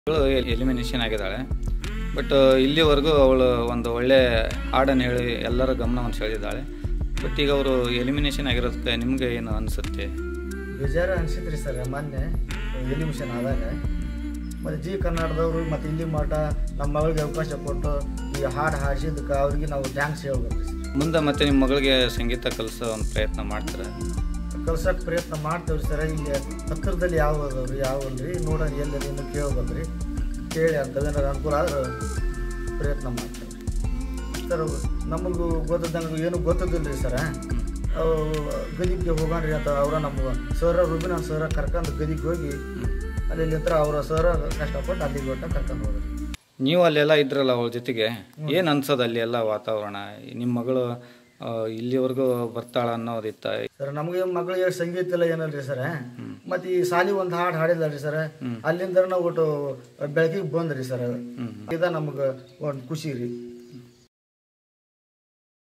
elimination ಆಗಿದ್ದಾಳೆ but ಇಲ್ಲಿವರೆಗೂ ಅವಳು ಒಂದು ಒಳ್ಳೆ ಹಾಡನ್ನು ಹೇಳಿ ಎಲ್ಲರ ಗಮನವನ್ನು ಸೆಳೆದಿದ್ದಾಳೆ ಬಟ್ ಈಗ ಅವರು ಎಲಿಮಿನೇಷನ್ ಆಗಿರೋದಕ್ಕೆ ನಿಮಗೆ ಏನು ಅನಿಸುತ್ತೆ ಬೇಜಾರು ಅನಿಸಿದ್ರಿ ಸರ್ ಮೊನ್ನೆ ಎಲಿಮಿಷನ್ ಆದಾಗ ಮತ್ತು ಜಿ ಕನ್ನಡದವರು ಮತ್ತು ಇಲ್ಲಿ ಮಠ ನಮ್ಮ ಮಗಳಿಗೆ ಅವಕಾಶ ಕೊಟ್ಟು ಈ ಹಾಡು ಹಾಡಿಸಿದ್ದಕ್ಕೆ ಅವ್ರಿಗೆ ನಾವು ಥ್ಯಾಂಕ್ಸ್ ಹೇಳ್ಬೇಕು ಸರ್ ಮುಂದೆ ಮತ್ತೆ ನಿಮ್ಮ ಮಗಳಿಗೆ ಸಂಗೀತ ಕಲಿಸೋ ಒಂದು ಪ್ರಯತ್ನ ಮಾಡ್ತಾರೆ ಕಲ್ಸಕ್ಕೆ ಪ್ರಯತ್ನ ಮಾಡ್ತೇವ್ರಿ ಸರ್ ಇಲ್ಲಿ ಹತ್ತಿರದಲ್ಲಿ ಯಾವ ಅದಾವ್ರಿ ಯಾವ ಅಲ್ರಿ ನೋಡೋಣ ಎಲ್ಲಿ ಇನ್ನು ಕೇಳ್ಬೇಕ್ರಿ ಕೇಳಿ ಅಂತವೇನಾರು ಅನುಕೂಲ ಆದ್ರೆ ಪ್ರಯತ್ನ ಮಾಡ್ತೇವೆ ಸರ್ ನಮಗೂ ಗೊತ್ತದಂಗೆ ಏನು ಗೊತ್ತದಿಲ್ಲ ರೀ ಸರ ಅವು ಗದಿಗೆ ಹೋಗೋಣ್ರಿ ಅಂತ ಅವರ ನಮ್ಮ ಸರ ರೂಬಿನ ಸರ ಕರ್ಕೊಂಡು ಗದಿಗೆ ಹೋಗಿ ಅಲ್ಲಿ ಹತ್ರ ಅವರ ಸರ ಕಷ್ಟಪಟ್ಟು ಅಲ್ಲಿಗೆ ಒಟ್ಟ ಕರ್ಕೊಂಡು ಹೋದ್ರಿ ನೀವು ಅಲ್ಲೆಲ್ಲ ಇದ್ರಲ್ಲ ಅವಳ ಜೊತೆಗೆ ಏನು ಅನ್ಸೋದು ಅಲ್ಲಿ ಎಲ್ಲ ವಾತಾವರಣ ನಿಮ್ಮ ಮಗಳು ಆ, ಇಲ್ಲಿವರೆಗೂ ಬರ್ತಾಳ ಅನ್ನೋದಿತ್ತ ಸರ್ ನಮಗೆ ಮಗಳಿಗೆ ಸಂಗೀತ ಎಲ್ಲ ಏನಲ್ರಿ ಸರ್ ಮತ್ತೆ ಈ ಸಾಲಿ ಒಂದು ಹಾಡು ಹಾಡಿಲ್ಲರಿ ಸರ್ ಅಲ್ಲಿಂದ ನಾವು ಒಟ್ಟು ಬೆಳಕಿಗೆ ಬಂದ್ರಿ ಸರ್ ಇದ ನಮ್ಗೆ ಒಂದು ಖುಷಿ ರೀ